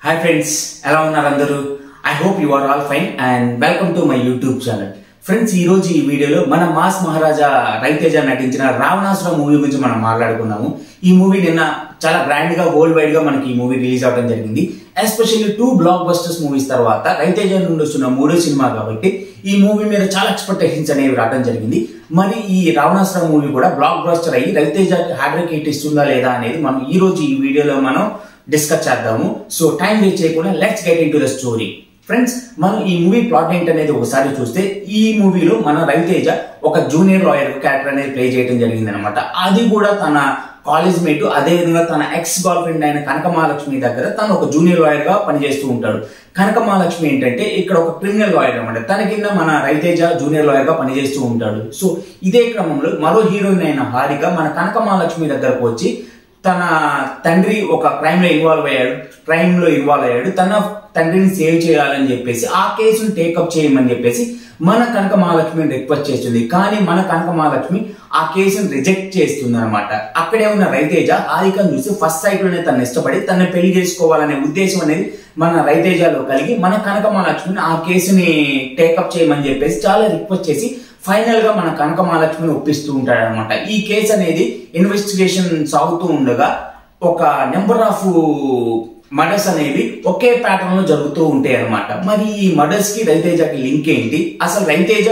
hi friends ఎలా ఉన్నారు అందరూ I hope you are all fine and welcome to my YouTube channel friends ఈ రోజు ఈ వీడియోలో మన మాస్ మహారాజా రవితేజ నటించిన రావణాసుర మూవీ గురించి మనం మాట్లాడుకున్నాము ఈ మూవీ నిన్న చాలా గ్రాండ్ గా వరల్డ్ వైడ్ గా మనకి ఈ మూవీ రిలీజ్ అవడం జరిగింది especially two block busters movies తర్వాత రవితేజ నుండి వస్తున్న మూడో సినిమా కాబట్టి ఈ మూవీ మీద చాలా ఎక్స్పెక్టేషన్స్ అనేవి రావడం జరిగింది మరి ఈ రావణాసుర మూవీ కూడా బ్లాక్ బస్టర్ అయ్యి రవితేజ హ్యాడ్రిక్ హిట్ ఇస్తుందా లేదా అనేది మనం ఈ రోజు ఈ వీడియోలో మనం డిస్కస్ చేద్దాము సో టైం వేస్ట్ చేయకుండా let's get into the story friends మనం ఈ మూవీ ప్లాట్ ఏంటనేది ఒకసారి చూస్తే ఈ మూవీలో మన రవితేజ ఒక జూనియర్ లాయర్ క్యారెక్టర్ అనేది ప్లే చేయడం జరిగింది అనమాట అది కూడా తన కాలేజ్ మేట్ అదే విధంగా తన ఎక్స్ గర్ల్ ఫ్రెండ్ అయిన కనకమహాలక్ష్మి దగ్గర తను ఒక జూనియర్ లాయర్ గా పనిచేస్తూ ఉంటాడు కనకమహాలక్ష్మి ఏంటంటే ఇక్కడ ఒక క్రిమినల్ లాయర్ అనమాట తన కింద మన రవితేజ జూనియర్ లాయర్ గా పనిచేస్తూ ఉంటాడు సో ఇదే క్రమంలో మరో హీరోయిన్ అయిన హారిక మన కనకమహాలక్ష్మి దగ్గరకు వచ్చి తన తండ్రి ఒక క్రైమ్ లో ఇన్వాల్వ్ అయ్యాడు క్రైమ్ లో ఇన్వాల్వ్ అయ్యాడు తన తండ్రిని సేవ్ చేయాలని చెప్పేసి ఆ కేసును టేకప్ చేయమని చెప్పేసి మన కనక మహాలక్ష్మిని రిక్వెస్ట్ చేస్తుంది కానీ మన కనక మహాలక్ష్మి ఆ కేసును రిజెక్ట్ చేస్తుంది అనమాట అక్కడే ఉన్న రైతేజ హారికను చూసి ఫస్ట్ సైట్ లోనే తను ఇష్టపడి తనని పెళ్లి చేసుకోవాలనే ఉద్దేశం అనేది మన రైతేజలో కలిగి మన కనక మహాలక్ష్మిని ఆ కేసుని టేకప్ చేయమని చెప్పేసి చాలా రిక్వెస్ట్ చేసి ఫైనల్ గా మన కనక మహాలక్ష్మిని ఒప్పిస్తూ ఉంటాడు అనమాట ఈ కేసు అనేది ఇన్వెస్టిగేషన్ సాగుతూ ఉండగా ఒక నెంబర్ ఆఫ్ మర్డర్స్ అనేవి ఒకే ప్యాటర్న్ లో జరుగుతూ ఉంటాయి అనమాట మరి ఈ మర్డర్స్ కి రవితేజకి లింక్ ఏంటి అసలు రవితేజ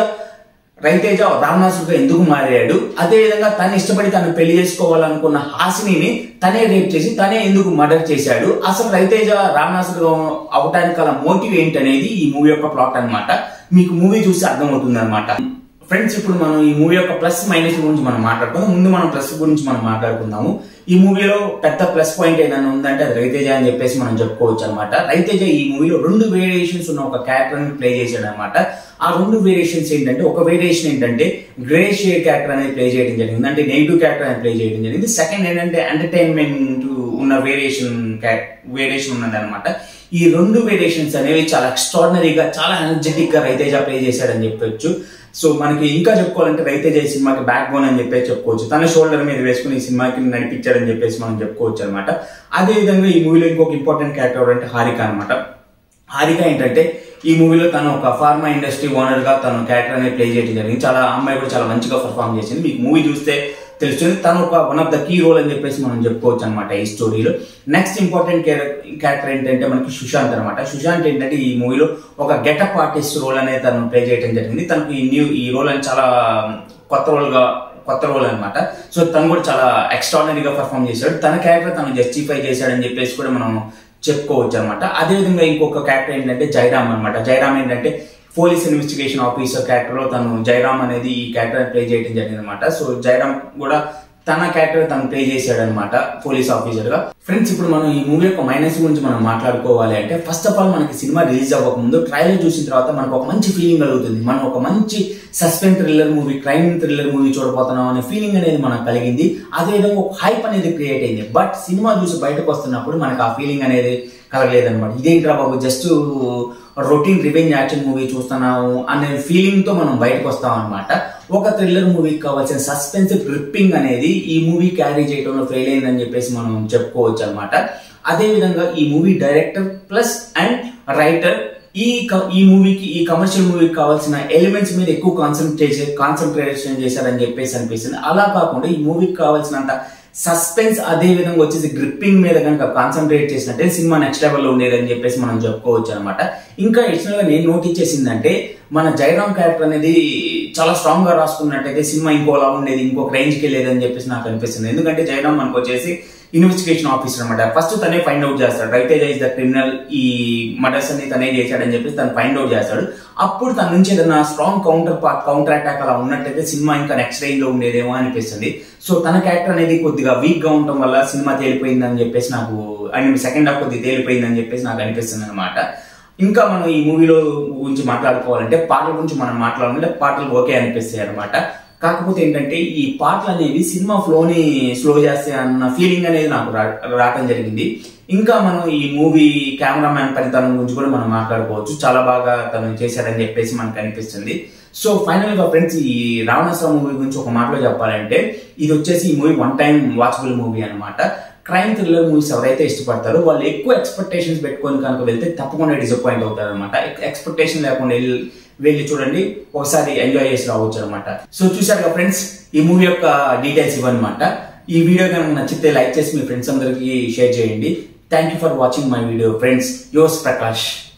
రవితేజ రావణాసుడుగా ఎందుకు మారాడు అదే విధంగా తను ఇష్టపడి తను పెళ్లి చేసుకోవాలనుకున్న హాసినిని తనే రేప్ చేసి తనే ఎందుకు మర్డర్ చేశాడు అసలు రవితేజ రావణాసుడుగా అవటానికి గల మోటివ్ ఏంటనేది ఈ మూవీ యొక్క ప్లాట్ అన్నమాట మీకు మూవీ చూసి అర్థమవుతుంది అనమాట ఫ్రెండ్స్ ఇప్పుడు మనం ఈ మూవీ యొక్క ప్లస్ మైనస్ గురించి మనం మాట్లాడుకుందాం ముందు మనం ప్లస్ గురించి మనం మాట్లాడుకుందాము ఈ మూవీలో పెద్ద ప్లస్ పాయింట్ ఏదైనా ఉందంటే అది రవితేజ అని చెప్పేసి మనం చెప్పుకోవచ్చు అనమాట రవితేజ ఈ మూవీలో రెండు వేరియేషన్స్ ఉన్న ఒక క్యారెక్టర్ ని ప్లే చేశాడు అనమాట ఆ రెండు వేరియేషన్స్ ఏంటంటే ఒక వేరియేషన్ ఏంటంటే గ్రే షేడ్ క్యారెక్టర్ అనేది ప్లే చేయడం జరిగింది అంటే నెగిటివ్ క్యారెక్టర్ అనేది ప్లే చేయడం జరిగింది సెకండ్ ఏంటంటే ఎంటర్టైన్మెంట్ ఉన్న వేరియేషన్ వేరియేషన్ ఉన్నది అనమాట ఈ రెండు వేరియేషన్స్ అనేవి చాలా ఎక్స్ట్రాడినరీగా చాలా ఎనర్జెటిక్ గా రవితేజ ప్లే చేశాడని చెప్పొచ్చు సో మనకి ఇంకా చెప్పుకోవాలంటే రవితేజ ఈ సినిమాకి బ్యాక్ బోన్ అని చెప్పేసి చెప్పుకోవచ్చు తన షోల్డర్ మీద వేసుకుని ఈ సినిమాకి నడిపించాడని చెప్పేసి మనం చెప్పుకోవచ్చు అనమాట అదే విధంగా ఈ మూవీలో ఇంకొక ఇంపార్టెంట్ క్యారెక్టర్ అంటే హారిక అనమాట హారిక ఏంటంటే ఈ మూవీలో తను ఒక ఫార్మా ఇండస్ట్రీ ఓనర్ గా తను క్యారెక్టర్ అనేది ప్లే చేయడం జరిగింది చాలా అమ్మాయి కూడా చాలా మంచిగా పర్ఫామ్ చేసింది మీకు మూవీ చూస్తే తెలుస్తుంది తను ఒక one of the key role అని చెప్పేసి మనం చెప్పుకోవచ్చు అనమాట ఈ స్టోరీలో నెక్స్ట్ ఇంపార్టెంట్ క్యారెక్టర్ ఏంటంటే మనకి సుశాంత్ అనమాట సుశాంత్ ఏంటంటే ఈ మూవీలో ఒక గెటప్ ఆర్టిస్ట్ రోల్ అనేది తను ప్లే చేయడం జరిగింది తనకు ఈ న్యూ ఈ రోల్ అని చాలా కొత్త రోల్ గా కొత్త రోల్ అనమాట సో తను కూడా చాలా ఎక్స్ట్రాడినరీగా పర్ఫామ్ చేశాడు తన క్యారెక్టర్ తను జస్టిఫై చేశాడని చెప్పేసి కూడా మనం చెప్పుకోవచ్చు అనమాట అదేవిధంగా ఇంకొక క్యారెక్టర్ ఏంటంటే జైరామ్ అనమాట జైరామ్ ఏంటంటే పోలీస్ ఇన్వెస్టిగేషన్ ఆఫీసర్ క్యారెక్టర్ లో తను జైరామ్ అనేది ఈ క్యారెక్టర్ ప్లే చేయడం జరిగింది అనమాట సో జైరామ్ కూడా తన క్యారెక్టర్ తను ప్లే చేశాడు అనమాట పోలీస్ ఆఫీసర్ గా ఫ్రెండ్స్ ఇప్పుడు మనం ఈ మూవీ యొక్క మైనస్ గురించి మనం మాట్లాడుకోవాలి అంటే ఫస్ట్ ఆఫ్ ఆల్ మనకి సినిమా రిలీజ్ అవ్వక ముందు ట్రైలర్ చూసిన తర్వాత మనకు ఒక మంచి ఫీలింగ్ కలుగుతుంది మనం ఒక మంచి suspense thriller movie crime thriller movie చూడబోతున్నాం అనే ఫీలింగ్ అనేది మనకు కలిగింది అదేవిధంగా ఒక హైప్ అనేది క్రియేట్ అయింది బట్ సినిమా చూసి బయటకు వస్తున్నప్పుడు మనకు ఆ ఫీలింగ్ అనేది కలగలేదన్నమాట ఇదేంట్రా బాబు just routine revenge action movie చూస్తున్నాము అనే ఫీలింగ్ తో మనం బయటకు వస్తాం అనమాట ఒక థ్రిల్లర్ మూవీకి కావాల్సిన సస్పెన్స్ గ్రిప్పింగ్ అనేది ఈ మూవీ క్యారీ చేయడంలో ఫెయిల్ అయిందని చెప్పేసి మనం చెప్పుకోవచ్చు అనమాట అదే విధంగా ఈ movie director plus and writer ఈ ఈ మూవీకి ఈ కమర్షియల్ మూవీకి కావాల్సిన ఎలిమెంట్స్ మీద ఎక్కువ కాన్సన్ట్రేషన్ కాన్సన్ట్రేషన్ చేశారని చెప్పేసి అనిపిస్తుంది అలా కాకుండా ఈ మూవీకి కావాల్సినంత సస్పెన్స్ అదే విధంగా వచ్చేసి గ్రిప్పింగ్ మీద కనుక కాన్సన్ట్రేట్ చేసినట్టే సినిమా నెక్స్ట్ లెవెల్లో ఉండేదని చెప్పేసి మనం చెప్పుకోవచ్చు అనమాట ఇంకా ఎడిషనల్ గా నేను నోటీస్ చేసిందంటే మన జయరామ్ క్యారెక్టర్ అనేది చాలా స్ట్రాంగ్ గా రాసుకున్నట్టయితే సినిమా ఇంకోలా ఉండేది ఇంకొక రేంజ్కి వెళ్ళేదని చెప్పేసి నాకు అనిపిస్తుంది ఎందుకంటే జయరామ్ మనకు వచ్చేసి ఇన్వెస్టిగేషన్ ఆఫీసర్ అనమాట ఫస్ట్ తనే ఫైండ్ అవుట్ చేస్తాడు రైతేజ ఇస్ ద క్రిమినల్ ఈ మర్డర్స్ అన్ని తనే చేశాడని చెప్పేసి తను ఫైండ్ అవుట్ చేస్తాడు అప్పుడు తన నుంచి ఏదైనా strong counter part counter attack అలా ఉన్నట్టయితే సినిమా ఇంకా నెక్స్ట్ రేంజ్ లో ఉండేదేమో అనిపిస్తుంది సో తన క్యారెక్టర్ అనేది కొద్దిగా వీక్ గా ఉండటం వల్ల సినిమా తేలిపోయిందని చెప్పేసి నాకు అండ్ సెకండ్ హాఫ్ కొద్దిగా తేలిపోయిందని చెప్పేసి నాకు అనిపిస్తుంది అనమాట ఇంకా మనం ఈ మూవీలో గురించి మాట్లాడుకోవాలంటే పాటల గురించి మనం మాట్లాడాలంటే పాటలు ఓకే అనిపిస్తాయి అనమాట కాకపోతే ఏంటంటే ఈ పాటలు అనేవి సినిమా ఫ్లోని స్లో చేస్తాయి అన్న ఫీలింగ్ అనేది నాకు రావటం జరిగింది ఇంకా మనం ఈ మూవీ కెమెరామ్యాన్ పనితనం గురించి కూడా మనం మాట్లాడుకోవచ్చు చాలా బాగా తను చేశాడని చెప్పేసి మనకు అనిపిస్తుంది సో ఫైనల్ గా ఫ్రెండ్స్ ఈ రావణాసుర మూవీ గురించి ఒక మాటలో చెప్పాలంటే ఇది వచ్చేసి ఈ movie one time watchable movie అనమాట క్రైమ్ థ్రిల్లర్ మూవీస్ ఎవరైతే ఇష్టపడతారో వాళ్ళు ఎక్కువ ఎక్స్పెక్టేషన్స్ పెట్టుకొని కనుక వెళ్తే తప్పకుండా డిసప్పాయింట్ అవుతారు అనమాట ఎక్స్పెక్టేషన్ లేకుండా వెళ్ళి వెళ్ళి చూడండి ఒకసారి ఎంజాయ్ చేసి రావచ్చు అనమాట సో చూసారు కదా ఫ్రెండ్స్ ఈ మూవీ యొక్క డీటెయిల్స్ ఇవన్నమాట ఈ వీడియో కనుక నచ్చితే లైక్ చేసి మీ ఫ్రెండ్స్ అందరికీ షేర్ చేయండి thank you for watching my video friends యోస్ ప్రకాష్